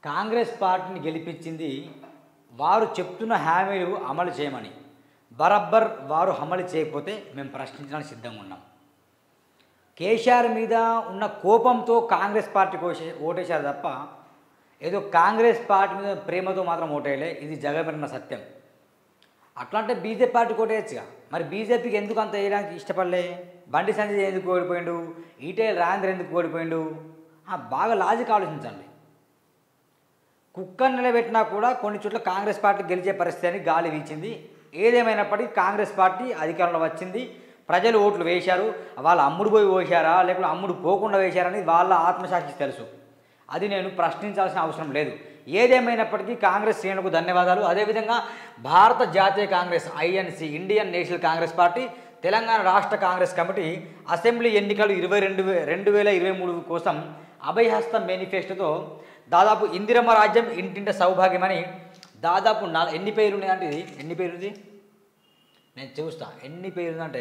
కాంగ్రెస్ పార్టీని గెలిపించింది వారు చెప్తున్న హామీలు అమలు చేయమని బరబ్బర్ వారు అమలు చేయకపోతే మేము ప్రశ్నించడానికి సిద్ధంగా ఉన్నాం కేసీఆర్ మీద ఉన్న కోపంతో కాంగ్రెస్ పార్టీ కోసే ఓటేశారు తప్ప ఏదో కాంగ్రెస్ పార్టీ మీద ప్రేమతో మాత్రం ఓటేయలే ఇది జగమెరిన సత్యం అట్లా అంటే బీజేపీ పార్టీ ఓటేయచ్చుగా మరి బీజేపీకి ఎందుకు అంత వేయడానికి ఇష్టపడలే బండి సంజయ్ ఎందుకు ఓడిపోయిండు ఈటేల్ రాజేంద్ర ఎందుకు ఓడిపోయిండు ఆ, బాగా లాజిక్ ఆలోచించండి కుక్కర్ నిలబెట్టినా కూడా కొన్ని చోట్ల కాంగ్రెస్ పార్టీ గెలిచే పరిస్థితి అని గాలి వీచింది ఏదేమైనప్పటికీ కాంగ్రెస్ పార్టీ అధికారంలో వచ్చింది ప్రజలు ఓట్లు వేశారు వాళ్ళు అమ్ముడు పోయి వేశారా లేకపోతే అమ్ముడు పోకుండా వేశారని వాళ్ళ ఆత్మసాక్షి తెలుసు అది నేను ప్రశ్నించాల్సిన అవసరం లేదు ఏదేమైనప్పటికీ కాంగ్రెస్ శ్రేణులకు ధన్యవాదాలు అదేవిధంగా భారత జాతీయ Congress INC Indian National Congress party Telangana రాష్ట్ర కాంగ్రెస్ కమిటీ అసెంబ్లీ ఎన్నికలు ఇరవై రెండు వే రెండు వేల ఇరవై మూడు కోసం అభయహస్తం మేనిఫెస్టోతో దాదాపు ఇందిరమ్మ రాజ్యం ఇంటింట సౌభాగ్యమని దాదాపు నా ఎన్ని పేర్లు ఉన్నాయంటే ఇది ఎన్ని పేర్లు ఇది నేను చూస్తా ఎన్ని పేర్లు అంటే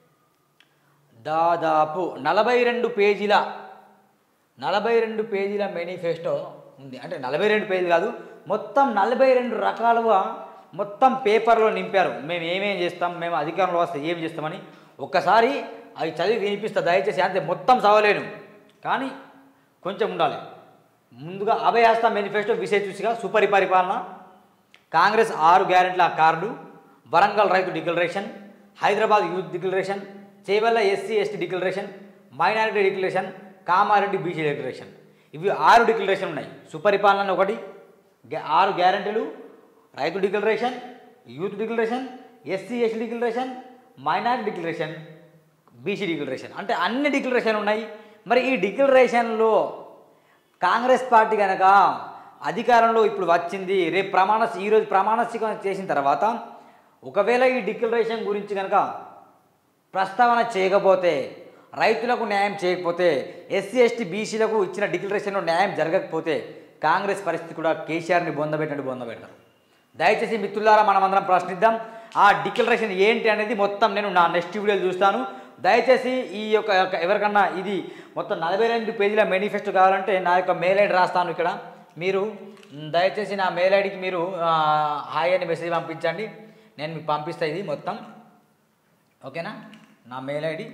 దాదాపు నలభై రెండు పేజీల నలభై రెండు పేజీల మేనిఫెస్టో ఉంది అంటే నలభై రెండు పేజీలు కాదు మొత్తం నలభై రెండు రకాలుగా మొత్తం పేపర్లో నింపారు మేము ఏమేం చేస్తాం మేము అధికారంలో వస్తే ఏం చేస్తామని ఒక్కసారి అవి చదివి వినిపిస్తా దయచేసి అంతే మొత్తం చదవలేను కానీ కొంచెం ఉండాలి ముందుగా అభయహస్త మేనిఫెస్టో విశేషగా సుపరిపాలన కాంగ్రెస్ ఆరు గ్యారెంట్ల కార్డు వరంగల్ రైతు declaration Hyderabad youth declaration Chevella SC ST declaration minority declaration Kamareddy BC declaration ఇవి ఆరు డిక్లరేషన్ ఉన్నాయి సుపరిపాలన ఒకటి గ్యా- ఆరు గ్యారెంటీలు రైతు declaration youth declaration SC ST declaration minority declaration BC declaration అంటే అన్ని డిక్లరేషన్ ఉన్నాయి మరి ఈ డిక్లరేషన్లో కాంగ్రెస్ పార్టీ కనుక అధికారంలో ఇప్పుడు వచ్చింది రేపు ప్రమాణ ఈరోజు ప్రమాణ స్వీకారం చేసిన తర్వాత ఒకవేళ ఈ డిక్లరేషన్ గురించి కనుక ప్రస్తావన చేయకపోతే రైతులకు న్యాయం చేయకపోతే ఎస్సీ ఎస్టీ బీసీలకు ఇచ్చిన డిక్లరేషన్లో న్యాయం జరగకపోతే కాంగ్రెస్ పరిస్థితి కూడా కేసీఆర్ని బొందబెట్టినట్టు బొందబెడతారు దయచేసి మిత్రులారా మనమందరం ప్రశ్నిద్దాం ఆ డిక్లరేషన్ ఏంటి అనేది మొత్తం నేను నా నెక్స్ట్ వీడియోలో చూస్తాను దయచేసి ఈ యొక్క యొక్క ఎవరికన్నా ఇది మొత్తం నలభై రెండు పేజీల మేనిఫెస్టో కావాలంటే నా యొక్క మెయిల్ ఐడి రాస్తాను ఇక్కడ మీరు మ్, దయచేసి నా మెయిల్ ఐడికి మీరు ఆ, హాయ్ అని మెసేజ్ పంపించండి నేను మీకు పంపిస్తా ఇది మొత్తం ఓకేనా నా mail ID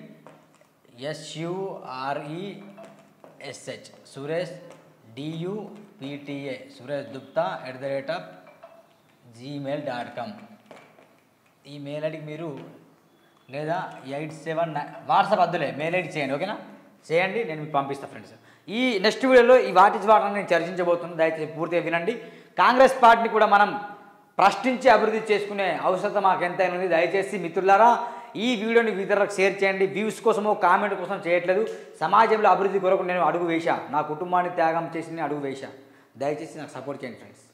S U R E S H Suresh D U P T A Suresh Gupta at the rate of Gmail dot com ఈ మెయిల్ ఐడికి మీరు లేదా ఎయిట్ సెవెన్ నైన్ వాట్సాప్ అద్దులే మెయిల్ ఐడి చేయండి ఓకేనా చేయండి నేను మీకు పంపిస్తాను ఫ్రెండ్స్ ఈ నెక్స్ట్ వీడియోలో ఈ వాటి వాటిని నేను చర్చించబోతున్నాను దయచేసి పూర్తిగా వినండి కాంగ్రెస్ పార్టీని కూడా మనం ప్రశ్నించి అభివృద్ధి చేసుకునే అవసరం మాకు ఎంతైనా ఉంది దయచేసి మిత్రులారా ఈ వీడియోని ఇతరులకు షేర్ చేయండి వ్యూస్ కోసమో కామెంట్ కోసం చేయట్లేదు సమాజంలో అభివృద్ధి కొరకు నేను అడుగు వేశా నా కుటుంబాన్ని త్యాగం చేసి నేను అడుగు వేశా దయచేసి నాకు సపోర్ట్ చేయండి ఫ్రెండ్స్